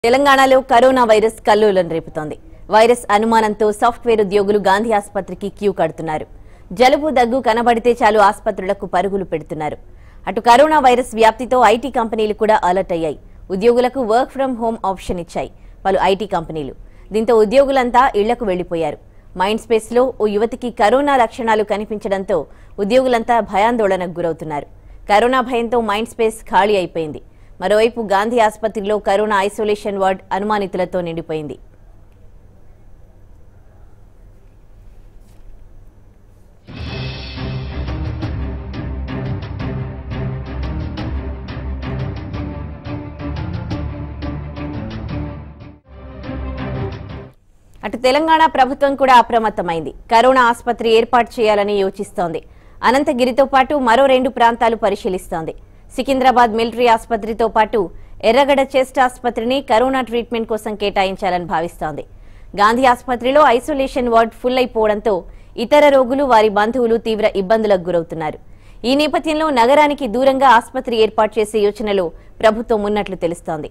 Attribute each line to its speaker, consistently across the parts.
Speaker 1: తెలంగాణలో corona virus కల్లోలం రేపుతోంది వైరస్ అనుమానంతో సాఫ్ట్వేర్ ఉద్యోగులు గాంధీ ఆసుపత్రికి క్యూ కడుతున్నారు జలుబు దగ్గు కనబడితే చాలు ఆసుపత్రులకు పరుగులు పెడుతున్నారు అటు కరోనా వైరస్ వ్యాప్తితో ఐటీ కంపెనీలు కూడా అలర్ట్ అయ్యాయి ఉద్యోగులకు వర్క్ ఫ్రం హోం ఆప్షన్ ఇచ్చాయి పలు ఐటీ కంపెనీలు దీంతో ఉద్యోగులంతా ఇళ్లకు వెళ్లిపోయారు మైండ్ స్పేస్ లో ఓ యువతికి కరోనా లక్షణాలు కనిపించడంతో ఉద్యోగులంతా భయాందోళనకు గురవుతున్నారు కరోనా భయంతో మైండ్ స్పేస్ ఖాళీ అయిపోయింది మరోవైపు గాంధీ ఆసుపత్రిలో కరోనా ఐసోలేషన్ వార్డ్ అనుమానితులతో నిండిపోయింది అటు తెలంగాణ ప్రభుత్వం కూడా అప్రమత్తమైంది కరోనా ఆసుపత్రి ఏర్పాటు చేయాలని యోచిస్తోంది అనంతగిరితో పాటు మరో రెండు ప్రాంతాలు పరిశీలిస్తోంది సికింద్రాబాద్ మిలిటరీ ఆసుపత్రితో పాటు ఎర్రగడ్డ చెస్ట్ ఆసుపత్రిని కరోనా ట్రీట్మెంట్ కోసం కేటాయించాలని భావిస్తోంది గాంధీ ఆసుపత్రిలో ఐసోలేషన్ వార్డ్ ఫుల్ అయిపోవడంతో ఇతర రోగులు వారి బంధువులు తీవ్ర ఇబ్బందులకు గురవుతున్నారు ఈ నేపథ్యంలో నగరానికి దూరంగా ఆసుపత్రి ఏర్పాటు చేసే యోచనలో ప్రభుత్వం ఉన్నట్లు తెలుస్తోంది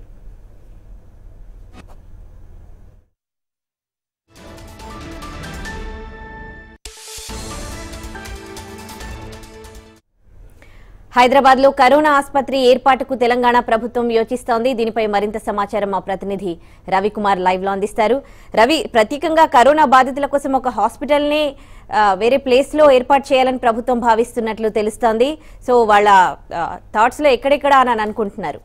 Speaker 1: హైదరాబాద్ లో కరోనా ఆసుపత్రి ఏర్పాటుకు తెలంగాణ ప్రభుత్వం యోచిస్తోంది దీనిపై మరింత సమాచారం మా ప్రతినిధి రవికుమార్ లైవ్ లో అందిస్తారు రవి ప్రత్యేకంగా కరోనా బాధితుల కోసం ఒక హాస్పిటల్ ని ఆ, వేరే ప్లేస్ లో ఏర్పాటు చేయాలని ప్రభుత్వం భావిస్తున్నట్లు తెలుస్తోంది సో వాళ్ళ థాట్స్ లో ఎక్కడెక్కడ అని అనుకుంటున్నారు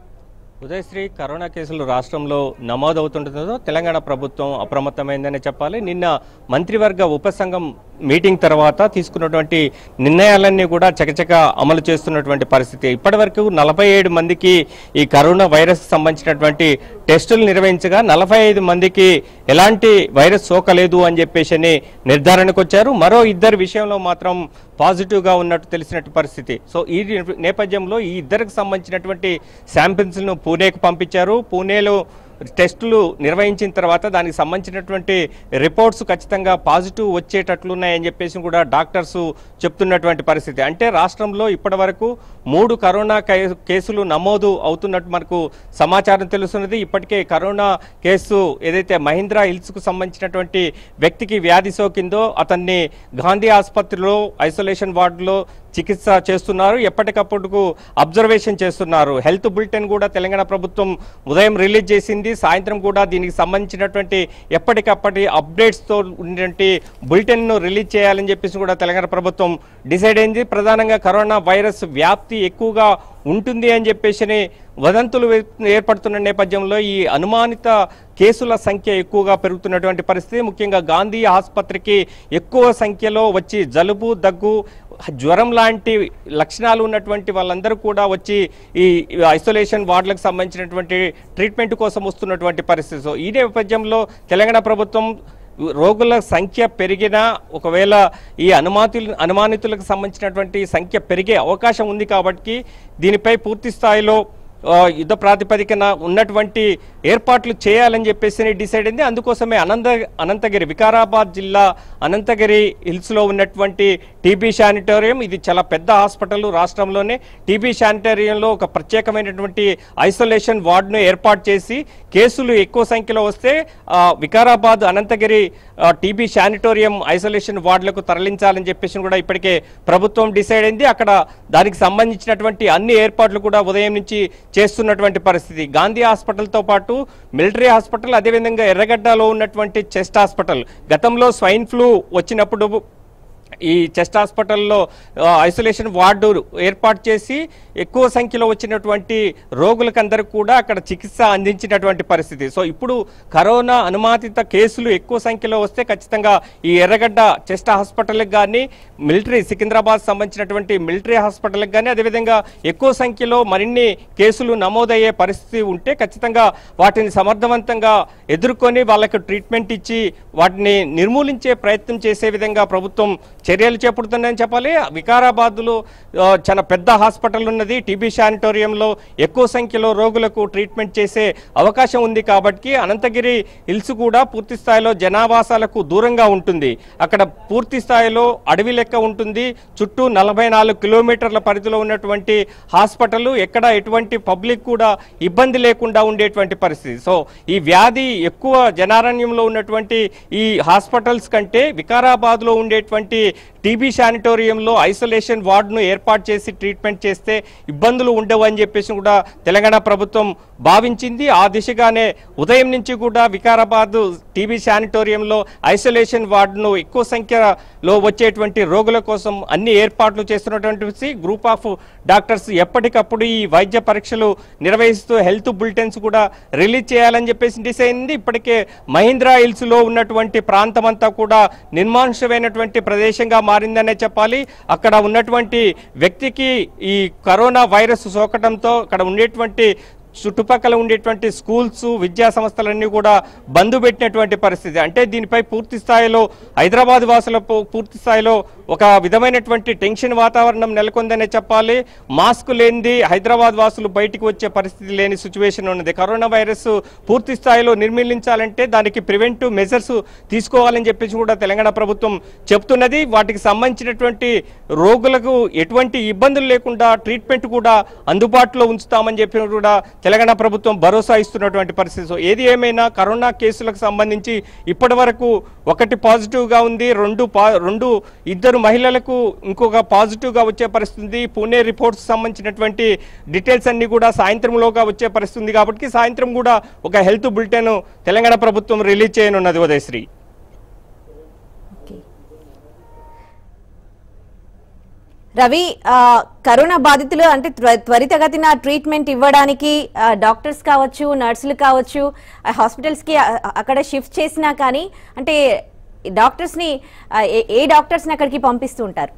Speaker 2: ఉదయశ్రీ కరోనా కేసులు రాష్ట్రంలో నమోదవుతుండటంతో తెలంగాణ ప్రభుత్వం అప్రమత్తమైందని చెప్పాలి నిన్న మంత్రివర్గ ఉపసంఘం మీటింగ్ తర్వాత తీసుకున్నటువంటి నిర్ణయాలన్నీ కూడా చకచక అమలు చేస్తున్నటువంటి పరిస్థితి ఇప్పటివరకు నలభై ఏడు మందికి ఈ కరోనా వైరస్ సంబంధించినటువంటి టెస్టులు నిర్వహించగా నలభై ఐదు మందికి ఎలాంటి వైరస్ సోకలేదు అని చెప్పేసి నిర్ధారణకు వచ్చారు మరో ఇద్దరి విషయంలో మాత్రం పాజిటివ్గా ఉన్నట్టు తెలిసినట్టు పరిస్థితి సో ఈ నేపథ్యంలో ఈ ఇద్దరికి సంబంధించినటువంటి శాంపిల్స్ను పూణేకు పంపించారు పూణేలో టెస్టులు నిర్వహించిన తర్వాత దానికి సంబంధించినటువంటి రిపోర్ట్స్ ఖచ్చితంగా పాజిటివ్ వచ్చేటట్లున్నాయని చెప్పేసి కూడా డాక్టర్స్ చెప్తున్నటువంటి పరిస్థితి అంటే రాష్ట్రంలో ఇప్పటివరకు మూడు కరోనా కై- కేసులు నమోదు అవుతున్నట్టు మనకు సమాచారం తెలుస్తున్నది ఇప్పటికే కరోనా కేసు ఏదైతే మహీంద్రా హిల్స్కు సంబంధించినటువంటి వ్యక్తికి వ్యాధి సోకిందో అతన్ని గాంధీ ఆసుపత్రిలో ఐసోలేషన్ వార్డులో చికిత్స చేస్తున్నారు ఎప్పటికప్పుడు అబ్జర్వేషన్ చేస్తున్నారు హెల్త్ బులెటిన్ కూడా తెలంగాణ ప్రభుత్వం ఉదయం రిలీజ్ చేసింది సాయంత్రం కూడా దీనికి సంబంధించినటువంటి ఎప్పటికప్పటి అప్డేట్స్తో ఉన్నటువంటి బులెటిన్ను రిలీజ్ చేయాలని చెప్పేసి కూడా తెలంగాణ ప్రభుత్వం డిసైడ్ అయింది ప్రధానంగా కరోనా వైరస్ వ్యాప్తి ఎక్కువగా ఉంటుంది అని చెప్పేసి వదంతులు వే- ఏర్పడుతున్న నేపథ్యంలో ఈ అనుమానిత కేసుల సంఖ్య ఎక్కువగా పెరుగుతున్నటువంటి పరిస్థితి ముఖ్యంగా గాంధీ ఆసుపత్రికి ఎక్కువ సంఖ్యలో వచ్చి జలుబు దగ్గు జ్వరం లాంటి లక్షణాలు ఉన్నటువంటి వాళ్ళందరూ కూడా వచ్చి ఈ ఐసోలేషన్ వార్డులకు సంబంధించినటువంటి ట్రీట్మెంట్ కోసం వస్తున్నటువంటి పరిస్థితి సో ఈ నేపథ్యంలో తెలంగాణ ప్రభుత్వం రోగుల సంఖ్య పెరిగినా ఒకవేళ ఈ అనుమాతులు అనుమానితులకు సంబంధించినటువంటి సంఖ్య పెరిగే అవకాశం ఉంది కాబట్టి దీనిపై పూర్తి స్థాయిలో ఆ, యుద్ధ ప్రాతిపదికన ఉన్నటువంటి ఏర్పాట్లు చేయాలని చెప్పేసి డిసైడ్ అయింది అందుకోసమే అనంత అనంతగిరి వికారాబాద్ జిల్లా అనంతగిరి హిల్స్లో ఉన్నటువంటి టీబీ శానిటోరియం ఇది చాలా పెద్ద హాస్పిటల్ రాష్ట్రంలోనే టీబీ శానిటోరియంలో ఒక ప్రత్యేకమైనటువంటి ఐసోలేషన్ వార్డును ఏర్పాటు చేసి కేసులు ఎక్కువ సంఖ్యలో వస్తే ఆ, వికారాబాద్ అనంతగిరి ఆ, టీబీ శానిటోరియం ఐసోలేషన్ వార్డులకు తరలించాలని చెప్పేసి కూడా ఇప్పటికే ప్రభుత్వం డిసైడ్ అయింది అక్కడ దానికి సంబంధించినటువంటి అన్ని ఏర్పాట్లు కూడా ఉదయం నుంచి చేస్తున్నటువంటి పరిస్థితి గాంధీ హాస్పిటల్తో పాటు మిలిటరీ హాస్పిటల్ అదేవిధంగా ఎర్రగడ్డలో ఉన్నటువంటి చెస్ట్ హాస్పిటల్ గతంలో స్వైన్ ఫ్లూ వచ్చినప్పుడు ఈ చెస్ట్ హాస్పిటల్లో ఆ, ఐసోలేషన్ వార్డు ఏర్పాటు చేసి ఎక్కువ సంఖ్యలో వచ్చినటువంటి రోగులకందరికీ కూడా అక్కడ చికిత్స అందించినటువంటి పరిస్థితి సో ఇప్పుడు కరోనా అనుమానిత కేసులు ఎక్కువ సంఖ్యలో వస్తే ఖచ్చితంగా ఈ ఎర్రగడ్డ చెస్ట్ హాస్పిటల్కి కానీ మిలిటరీ సికింద్రాబాద్ సంబంధించినటువంటి మిలిటరీ హాస్పిటల్కి కానీ అదేవిధంగా ఎక్కువ సంఖ్యలో మరిన్ని కేసులు నమోదయ్యే పరిస్థితి ఉంటే ఖచ్చితంగా వాటిని సమర్థవంతంగా ఎదుర్కొని వాళ్ళకు ట్రీట్మెంట్ ఇచ్చి వాటిని నిర్మూలించే ప్రయత్నం చేసే విధంగా ప్రభుత్వం చర్యలు చేపడుతుందని చెప్పాలి వికారాబాద్లో ఆ, చాలా పెద్ద హాస్పిటల్ ఉన్నది టీబీ శానిటోరియంలో ఎక్కువ సంఖ్యలో రోగులకు ట్రీట్మెంట్ చేసే అవకాశం ఉంది కాబట్టి అనంతగిరి హిల్స్ కూడా పూర్తి స్థాయిలో జనావాసాలకు దూరంగా ఉంటుంది అక్కడ పూర్తి స్థాయిలో అడవి లెక్క ఉంటుంది చుట్టూ నలభై నాలుగు కిలోమీటర్ల పరిధిలో ఉన్నటువంటి హాస్పిటల్ ఎక్కడ ఎటువంటి పబ్లిక్ కూడా ఇబ్బంది లేకుండా ఉండేటువంటి పరిస్థితి సో ఈ వ్యాధి ఎక్కువ జనారణ్యంలో ఉన్నటువంటి ఈ హాస్పిటల్స్ కంటే వికారాబాద్లో ఉండేటువంటి టీబీ శానిటోరియంలో ఐసోలేషన్ వార్డును ఏర్పాటు చేసి ట్రీట్మెంట్ చేస్తే ఇబ్బందులు ఉండవు అని చెప్పేసి కూడా తెలంగాణ ప్రభుత్వం భావించింది ఆ దిశగానే ఉదయం నుంచి కూడా వికారాబాద్ టీబీ శానిటోరియంలో ఐసోలేషన్ వార్డును ఎక్కువ సంఖ్యలో వచ్చేటువంటి రోగుల కోసం అన్ని ఏర్పాట్లు చేస్తున్నటువంటి గ్రూప్ ఆఫ్ డాక్టర్స్ ఎప్పటికప్పుడు ఈ వైద్య పరీక్షలు నిర్వహిస్తూ హెల్త్ బులెటిన్స్ కూడా రిలీజ్ చేయాలని చెప్పేసి డిసైడ్ అయింది ఇప్పటికే మహీంద్రా హిల్స్ లో ఉన్నటువంటి ప్రాంతం అంతా కూడా నిర్మానుషమైనటువంటి ప్రదేశంగా మారిందనే చెప్పాలి అక్కడ ఉన్నటువంటి వ్యక్తికి ఈ కరోనా వైరస్ సోకటంతో అక్కడ ఉండేటువంటి చుట్టుపక్కల ఉండేటువంటి స్కూల్స్ విద్యా సంస్థలన్నీ కూడా బంద్ పెట్టినటువంటి పరిస్థితి అంటే దీనిపై పూర్తి స్థాయిలో హైదరాబాద్ వాసుల పూ- పూర్తి స్థాయిలో ఒక విధమైనటువంటి టెన్షన్ వాతావరణం నెలకొందనే చెప్పాలి మాస్క్ లేనిది హైదరాబాద్ వాసులు బయటికి వచ్చే పరిస్థితి లేని సిచ్యువేషన్ ఉన్నది కరోనా వైరస్ పూర్తి స్థాయిలో నిర్మూలించాలంటే దానికి ప్రివెంటివ్ మెజర్స్ తీసుకోవాలని చెప్పేసి కూడా తెలంగాణ ప్రభుత్వం చెప్తున్నది వాటికి సంబంధించినటువంటి రోగులకు ఎటువంటి ఇబ్బందులు లేకుండా ట్రీట్మెంట్ కూడా అందుబాటులో ఉంచుతామని చెప్పి కూడా తెలంగాణ ప్రభుత్వం భరోసా ఇస్తున్నటువంటి పరిస్థితి సో ఏది ఏమైనా కరోనా కేసులకు సంబంధించి ఇప్పటి వరకు ఒకటి పాజిటివ్గా ఉంది రెండు పా రెండు ఇద్దరు మహిళలకు ఇంకొక పాజిటివ్గా వచ్చే పరిస్థితి ఉంది పూణే రిపోర్ట్స్ సంబంధించినటువంటి డీటెయిల్స్ అన్ని కూడా సాయంత్రంలోగా వచ్చే పరిస్థితి ఉంది కాబట్టి సాయంత్రం కూడా ఒక హెల్త్ బులెటిన్ తెలంగాణ ప్రభుత్వం రిలీజ్ చేయనున్నది ఉదయశ్రీ
Speaker 1: ఓకే. రవి ఆ, కరోనా బాధితులు అంటే త్వ- త్వరితగతిన ట్రీట్మెంట్ ఇవ్వడానికి ఆ, డాక్టర్స్ కావచ్చు నర్సులు కావచ్చు ఆ, హాస్పిటల్స్కి ఆ, అక్కడ షిఫ్ట్ చేసినా కానీ అంటే డాక్టర్స్ని ఆ, ఏ- ఏ డాక్టర్స్ని అక్కడికి పంపిస్తూ ఉంటారు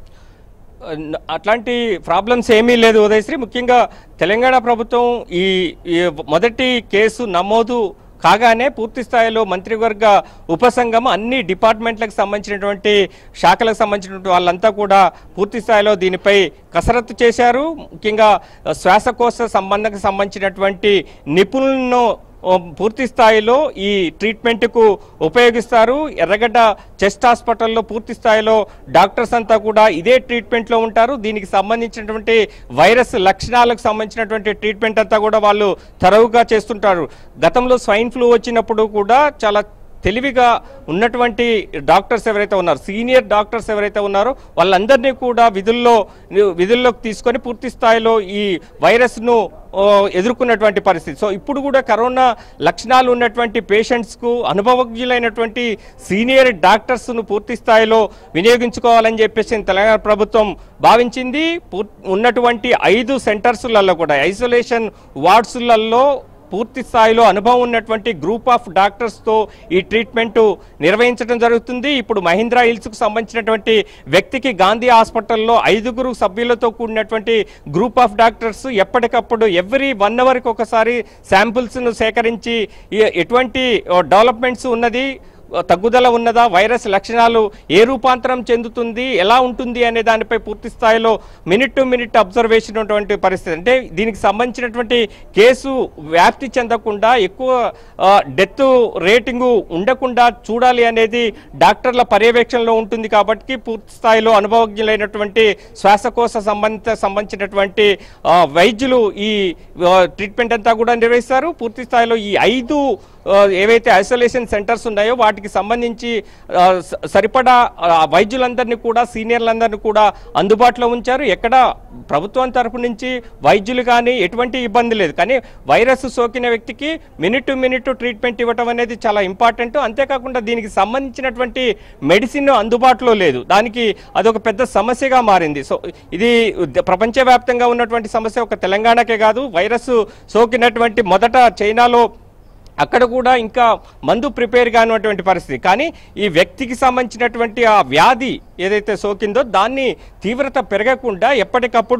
Speaker 2: అట్లాంటి ప్రాబ్లమ్స్ ఏమీ లేదు ఉదయశ్రీ ముఖ్యంగా తెలంగాణ ప్రభుత్వం ఈ ఈ మొదటి కేసు నమోదు కాగానే పూర్తి స్థాయిలో మంత్రివర్గ ఉపసంఘం అన్ని డిపార్ట్మెంట్లకు సంబంధించినటువంటి శాఖలకు సంబంధించినటువంటి వాళ్ళంతా కూడా పూర్తి స్థాయిలో దీనిపై కసరత్తు చేశారు ముఖ్యంగా శ్వాసకోశ సంబంధకు సంబంధించినటువంటి నిపుణులను ఓ, పూర్తి స్థాయిలో ఈ ట్రీట్మెంట్కు ఉపయోగిస్తారు ఎర్రగడ్డ చెస్ట్ హాస్పిటల్లో పూర్తి స్థాయిలో డాక్టర్స్ అంతా కూడా ఇదే ట్రీట్మెంట్లో ఉంటారు దీనికి సంబంధించినటువంటి వైరస్ లక్షణాలకు సంబంధించినటువంటి ట్రీట్మెంట్ అంతా కూడా వాళ్ళు తరవుగా చేస్తుంటారు గతంలో స్వైన్ ఫ్లూ వచ్చినప్పుడు కూడా చాలా తెలివిగా ఉన్నటువంటి డాక్టర్స్ ఎవరైతే ఉన్నారో సీనియర్ డాక్టర్స్ ఎవరైతే ఉన్నారో వాళ్ళందరినీ కూడా విధుల్లో విధుల్లోకి తీసుకొని పూర్తి స్థాయిలో ఈ వైరస్ను ఓ, ఎదుర్కొన్నటువంటి పరిస్థితి సో ఇప్పుడు కూడా కరోనా లక్షణాలు ఉన్నటువంటి పేషెంట్స్కు అనుభవజ్ఞులైనటువంటి సీనియర్ డాక్టర్స్ను పూర్తి స్థాయిలో వినియోగించుకోవాలని చెప్పేసి తెలంగాణ ప్రభుత్వం భావించింది పూర్- ఉన్నటువంటి ఐదు సెంటర్స్లలో కూడా ఐసోలేషన్ వార్డ్స్లలో పూర్తి స్థాయిలో అనుభవం ఉన్నటువంటి గ్రూప్ ఆఫ్ డాక్టర్స్తో ఈ ట్రీట్మెంట్ నిర్వహించడం జరుగుతుంది ఇప్పుడు మహీంద్రా హిల్స్కు సంబంధించినటువంటి వ్యక్తికి గాంధీ హాస్పిటల్లో ఐదుగురు సభ్యులతో కూడినటువంటి గ్రూప్ ఆఫ్ డాక్టర్స్ ఎప్పటికప్పుడు ఎవ్రీ వన్ అవర్కి ఒకసారి శాంపుల్స్ను సేకరించి ఈ- ఎటువంటి డెవలప్మెంట్స్ ఉన్నది తగ్గుదల ఉన్నదా వైరస్ లక్షణాలు ఏ రూపాంతరం చెందుతుంది ఎలా ఉంటుంది అనే దానిపై పూర్తి స్థాయిలో మినిట్ టు మినిట్ అబ్జర్వేషన్ ఉన్నటువంటి పరిస్థితి అంటే దీనికి సంబంధించినటువంటి కేసు వ్యాప్తి చెందకుండా ఎక్కువ డెత్ రేటింగు ఉండకుండా చూడాలి అనేది డాక్టర్ల పర్యవేక్షణలో ఉంటుంది కాబట్టి పూర్తి స్థాయిలో అనుభవజ్ఞులైనటువంటి శ్వాసకోశ సంబంధిత సంబంధించినటువంటి ఆ, వైద్యులు ఈ ఆ, ట్రీట్మెంట్ అంతా కూడా నిర్వహిస్తారు పూర్తి స్థాయిలో ఈ ఐదు ఆ, ఏవైతే ఐసోలేషన్ సెంటర్స్ ఉన్నాయో వాటికి సంబంధించి ఆ, స- సరిపడా ఆ, వైద్యులందరినీ కూడా సీనియర్లందరినీ కూడా అందుబాటులో ఉంచారు ఎక్కడ ప్రభుత్వం తరపు నుంచి వైద్యులు కానీ ఎటువంటి ఇబ్బంది లేదు కానీ వైరస్ సోకిన వ్యక్తికి మినిట్ టు మినిట్ ట్రీట్మెంట్ ఇవ్వటం అనేది చాలా ఇంపార్టెంట్ అంతేకాకుండా దీనికి సంబంధించినటువంటి మెడిసిన్ అందుబాటులో లేదు దానికి అదొక పెద్ద సమస్యగా మారింది సో ఇది ద- ప్రపంచవ్యాప్తంగా ఉన్నటువంటి సమస్య ఒక తెలంగాణకే కాదు వైరస్ సోకినటువంటి మొదట చైనాలో అక్కడ కూడా ఇంకా మందు ప్రిపేర్ కానిటువంటి పరిస్థితి కానీ ఈ వ్యక్తికి సంబంధించినటువంటి ఆ వ్యాధి ఏదైతే సోకిందో దాన్ని తీవ్రత పెరగకుండా ఎప్పటికప్పుడు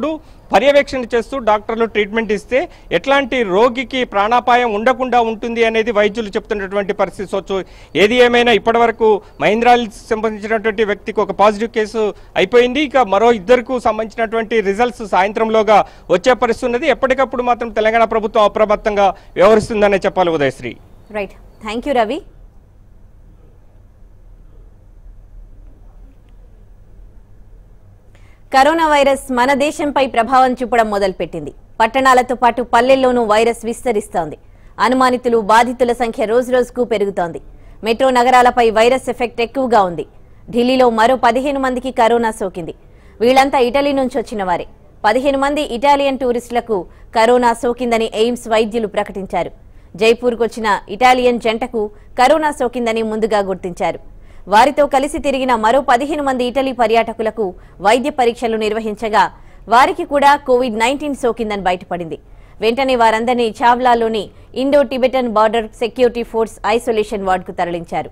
Speaker 2: పర్యవేక్షణ చేస్తూ డాక్టర్లు ట్రీట్మెంట్ ఇస్తే ఎట్లాంటి రోగికి ప్రాణాపాయం ఉండకుండా ఉంటుంది అనేది వైద్యులు చెప్తున్నటువంటి పరిస్థితి సో ఏది ఏమైనా ఇప్పటివరకు మహీంద్రాల్ సంబంధించినటువంటి వ్యక్తికి ఒక పాజిటివ్ కేసు అయిపోయింది ఇక మరో ఇద్దరికి సంబంధించినటువంటి రిజల్ట్స్ సాయంత్రంలోగా వచ్చే పరిస్థితి ఉన్నది ఎప్పటికప్పుడు మాత్రం తెలంగాణ ప్రభుత్వం అప్రమత్తంగా వ్యవహరిస్తుందనే చెప్పాలి Udayasri
Speaker 1: right thank you Ravi corona virus మన దేశంపై ప్రభావం చూపడం మొదలుపెట్టింది పట్టణాలతో పాటు పల్లెల్లోనూ వైరస్ విస్తరిస్తోంది అనుమానితులు బాధితుల సంఖ్య రోజురోజుకు పెరుగుతోంది మెట్రో నగరాలపై వైరస్ ఎఫెక్ట్ ఎక్కువగా ఉంది ఢిల్లీలో మరో పదిహేను మందికి కరోనా సోకింది వీళ్లంతా ఇటలీ నుంచి వచ్చిన వారే పదిహేను మంది ఇటాలియన్ టూరిస్టులకు కరోనా సోకిందని ఎయిమ్స్ వైద్యులు ప్రకటించారు జైపూర్కు వచ్చిన ఇటాలియన్ జంటకు కరోనా సోకిందని ముందుగా గుర్తించారు వారితో కలిసి తిరిగిన మరో పదిహేను మంది ఇటలీ పర్యాటకులకు వైద్య పరీక్షలు నిర్వహించగా వారికి కూడా కోవిడ్ నైన్టీన్ సోకిందని బయటపడింది వెంటనే వారందరినీ చావ్లాలోని Indo Tibetan border security force isolation వార్డుకు తరలించారు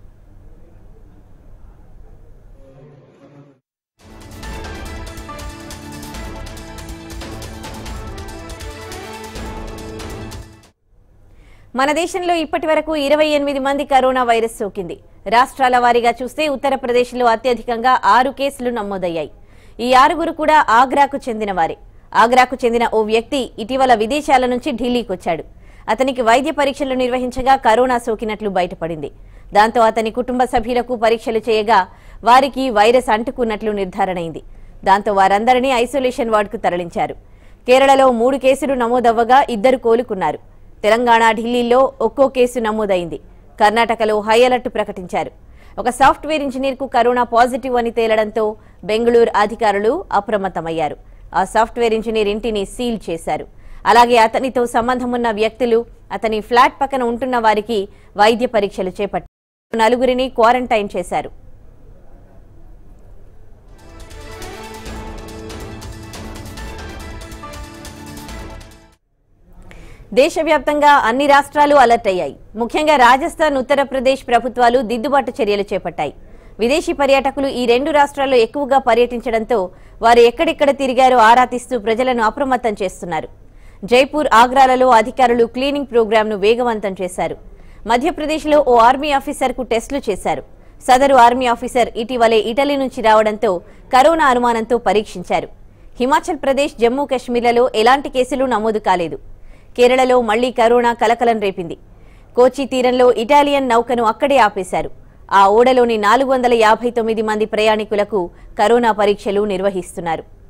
Speaker 1: మన దేశంలో ఇప్పటి వరకు ఇరవై ఎనిమిది మంది కరోనా వైరస్ సోకింది రాష్ట్రాల వారీగా చూస్తే ఉత్తరప్రదేశ్లో అత్యధికంగా ఆరు కేసులు నమోదయ్యాయి ఈ ఆరుగురు కూడా ఆగ్రాకు చెందిన వారే ఆగ్రాకు చెందిన ఓ వ్యక్తి ఇటీవల విదేశాల నుంచి ఢిల్లీకి వచ్చాడు అతనికి వైద్య పరీక్షలు నిర్వహించగా కరోనా సోకినట్లు బయటపడింది దాంతో అతని కుటుంబ సభ్యులకు పరీక్షలు చేయగా వారికి వైరస్ అంటుకున్నట్లు నిర్ధారణైంది దాంతో వారందరినీ ఐసోలేషన్ వార్డుకు తరలించారు కేరళలో మూడు కేసులు నమోదవ్వగా ఇద్దరు కోలుకున్నారు తెలంగాణ ఢిల్లీలో ఒక్కో కేసు నమోదైంది కర్ణాటకలో హై అలర్ట్ ప్రకటించారు ఒక సాఫ్ట్వేర్ ఇంజనీర్కు కరోనా పాజిటివ్ అని తేలడంతో బెంగళూరు అధికారులు అప్రమత్తమయ్యారు ఆ సాఫ్ట్వేర్ ఇంజనీర్ ఇంటిని సీల్ చేశారు అలాగే అతనితో సంబంధమున్న వ్యక్తులు అతని ఫ్లాట్ పక్కన ఉంటున్న వారికి వైద్య పరీక్షలు చేపట్టారు నలుగురిని క్వారంటైన్ చేశారు దేశవ్యాప్తంగా అన్ని రాష్ట్రాలు అలర్ట్ అయ్యాయి ముఖ్యంగా రాజస్థాన్ ఉత్తరప్రదేశ్ ప్రభుత్వాలు దిద్దుబాటు చర్యలు చేపట్టాయి విదేశీ పర్యాటకులు ఈ రెండు రాష్ట్రాల్లో ఎక్కువగా పర్యటించడంతో వారు ఎక్కడెక్కడ తిరిగారో ఆరా తీస్తూ ప్రజలను అప్రమత్తం చేస్తున్నారు జైపూర్ ఆగ్రాలలో అధికారులు క్లీనింగ్ ప్రోగ్రాంను వేగవంతం చేశారు మధ్యప్రదేశ్లో ఓ ఆర్మీ ఆఫీసర్కు టెస్టులు చేశారు సదరు ఆర్మీ ఆఫీసర్ ఇటీవలే ఇటలీ నుంచి రావడంతో కరోనా అనుమానంతో పరీక్షించారు హిమాచల్ ప్రదేశ్ జమ్మూ కాశ్మీర్లలో ఎలాంటి కేసులు నమోదు కాలేదు కేరళలో మళ్లీ కరోనా కలకలం రేపింది కోచి తీరంలో ఇటాలియన్ నౌకను అక్కడే ఆపేశారు ఆ ఓడలోని నాలుగు వందల యాభై తొమ్మిది మంది ప్రయాణికులకు కరోనా పరీక్షలు నిర్వహిస్తున్నారు